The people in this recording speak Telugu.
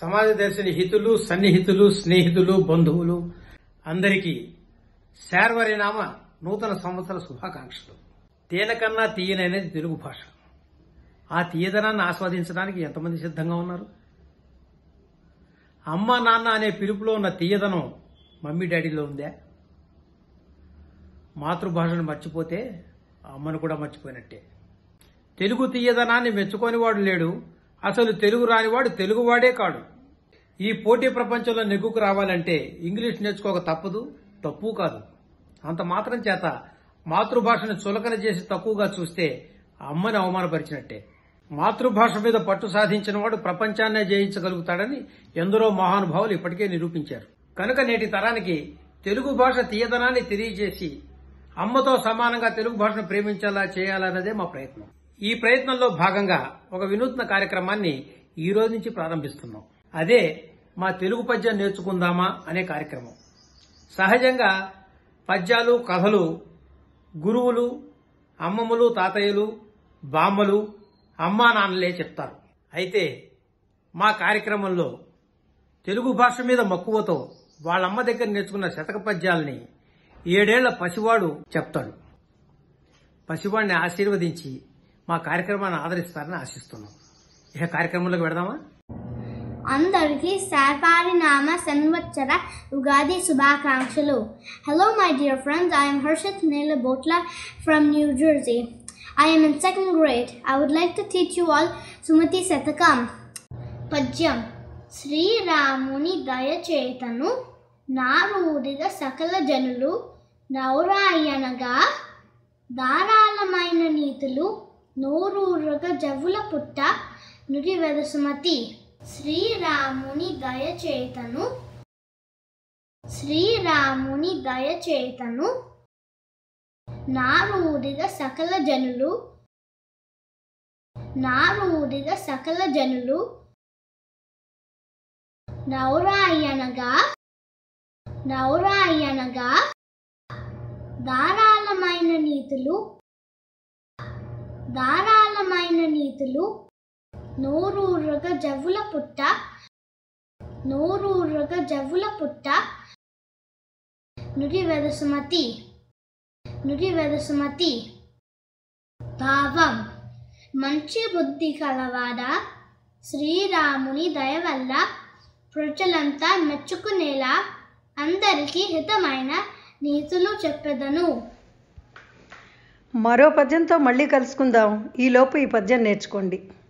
సమాజ దర్శని హితులు సన్నిహితులు స్నేహితులు బంధువులు అందరికీ శార్వరినామ నూతన సంవత్సర శుభాకాంక్షలు తేనెకన్నా తీయననేది తెలుగు భాష ఆ తీయదనాన్ని ఆస్వాదించడానికి ఎంతమంది సిద్ధంగా ఉన్నారు అమ్మ నాన్న అనే పిలుపులో ఉన్న తీయదనం మమ్మీ డాడీలో ఉందా మాతృభాషను మర్చిపోతే అమ్మను కూడా మర్చిపోయినట్టే తెలుగు తీయదనాన్ని మెచ్చుకొని వాడు లేడు అసలు తెలుగు రానివాడు తెలుగువాడే కాడు ఈ పోటీ ప్రపంచంలో నెగ్గుకు రావాలంటే ఇంగ్లీష్ నేర్చుకోక తప్పదు తప్పు కాదు అంత మాత్రం చేత మాతృభాషను చులకన చేసి తక్కువగా చూస్తే అమ్మని అవమానపరిచినట్టే మాతృభాష మీద పట్టు సాధించిన వాడు ప్రపంచాన్నే జయించగలుగుతాడని ఎందరో మహానుభావులు ఇప్పటికే నిరూపించారు కనుక నేటి తరానికి తెలుగు భాష తీయదనాన్ని తెలియజేసి అమ్మతో సమానంగా తెలుగు భాషను ప్రేమించేలా చేయాలన్నదే మా ప్రయత్నం ఈ ప్రయత్నంలో భాగంగా ఒక వినూత్న కార్యక్రమాన్ని ఈ రోజు నుంచి ప్రారంభిస్తున్నాం అదే మా తెలుగు పద్యం నేర్చుకుందామా అనే కార్యక్రమం సహజంగా పద్యాలు కథలు గురువులు అమ్మమ్మలు తాతయ్యలు బామ్మలు అమ్మా నాన్నలే చెప్తారు అయితే మా కార్యక్రమంలో తెలుగు భాష మీద మక్కువతో వాళ్ళమ్మ దగ్గర నేర్చుకున్న శతక పద్యాల్ని ఏడేళ్ల పసివాడు చెప్తాడు పసివాడిని ఆశీర్వదించి మా కార్యక్రమాన్ని ఆదరిస్తారని ఆశిస్తున్నాం ఇక కార్యక్రమంలోకి వెడదామా అందరికీ నామ సంవత్సర ఉగాది శుభాకాంక్షలు hello my dear friends I'm Harshit Botla from New Jersey. I am in second grade. I would like to teach you all Sumati Satakam. పద్యం శ్రీరాముని దయచేతను నారూడిగా సకల జనులు నౌరాయనగా ధారాళమైన నీతులు నోరూరగా జవ్వుల పుట్ట నుడివెద సుమతి శ్రీరాముని దయచేతను శ్రీరాముని దయచేతను నారూడిగా సకల జనులు నారూడిగా సకల జనులు నౌరాయనగా నౌరాయనగా ధారాళమైన నీతులు ధారాళమైన నీతులు నోరూరగ జవ్వుల పుట్ట నోరూరగ జవ్వుల పుట్ట నుడి వెదసుమతి నుడి వెదసుమతి భావం మంచి బుద్ధి కలవాడ శ్రీరాముని దయ వల్ల ప్రజలంతా మెచ్చుకునేలా అందరికీ హితమైన నీతులు చెప్పెదను మరో పద్యంతో మళ్ళీ కలుసుకుందాం ఈలోపు ఈ పద్యం నేర్చుకోండి